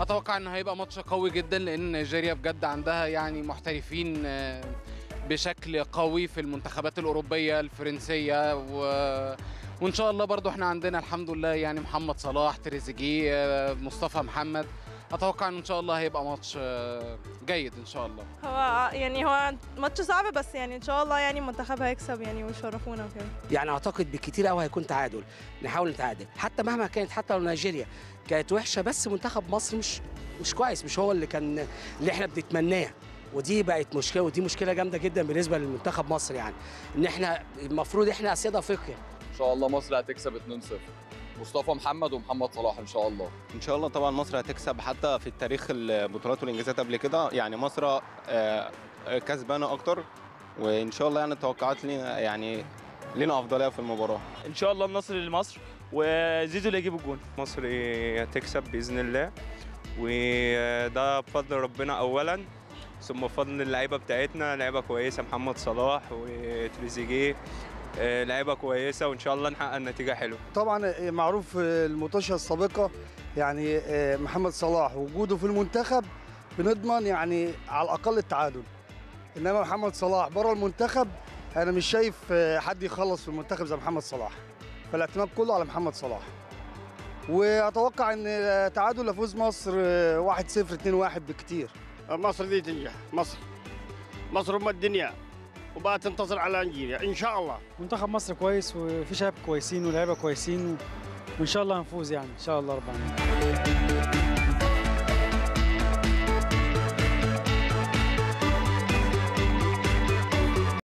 اتوقع انه هيبقى ماتش قوي جدا لان نيجيريا بجد عندها يعني محترفين آه، بشكل قوي في المنتخبات الاوروبيه الفرنسيه و... وان شاء الله برضو احنا عندنا الحمد لله يعني محمد صلاح تريزيجيه آه، مصطفى محمد اتوقع ان شاء الله هيبقى ماتش آه، جيد ان شاء الله هو يعني هو ماتش صعب بس يعني ان شاء الله يعني المنتخب هيكسب يعني ويشرفونا وكده يعني اعتقد بكتير قوي هيكون تعادل نحاول نتعادل حتى مهما كانت حتى لو نيجيريا كانت وحشه بس منتخب مصر مش مش كويس مش هو اللي كان اللي احنا بنتمناه ودي بقت مشكله ودي مشكله جامده جدا بالنسبه للمنتخب مصر يعني ان احنا المفروض احنا اسياد افريقيا ان شاء الله مصر هتكسب 2-0 مصطفى محمد ومحمد صلاح ان شاء الله ان شاء الله طبعا مصر هتكسب حتى في التاريخ البطولات والانجازات قبل كده يعني مصر آه، كسبانه اكتر وان شاء الله يعني التوقعات لينا يعني لينا افضليه في المباراه ان شاء الله النصر لمصر وزيزو اللي يجيب الجون مصر هتكسب باذن الله وده بفضل ربنا اولا ثم بفضل اللعيبه بتاعتنا لعيبه كويسه محمد صلاح وتريزيجيه آه، لعيبه كويسه وان شاء الله نحقق نتيجه حلوه طبعا معروف في المطوشه السابقه يعني محمد صلاح وجوده في المنتخب بنضمن يعني على الاقل التعادل انما محمد صلاح بره المنتخب انا مش شايف حد يخلص في المنتخب زي محمد صلاح فالاعتماد كله على محمد صلاح واتوقع ان تعادل يفوز مصر 1-0 2-1 بكتير مصر دي تنجح مصر مصر ام الدنيا وبقى تنتصر على نيجيريا ان شاء الله منتخب مصر كويس وفي شباب كويسين ولاعيبه كويسين وان شاء الله هنفوز يعني ان شاء الله رب العالمين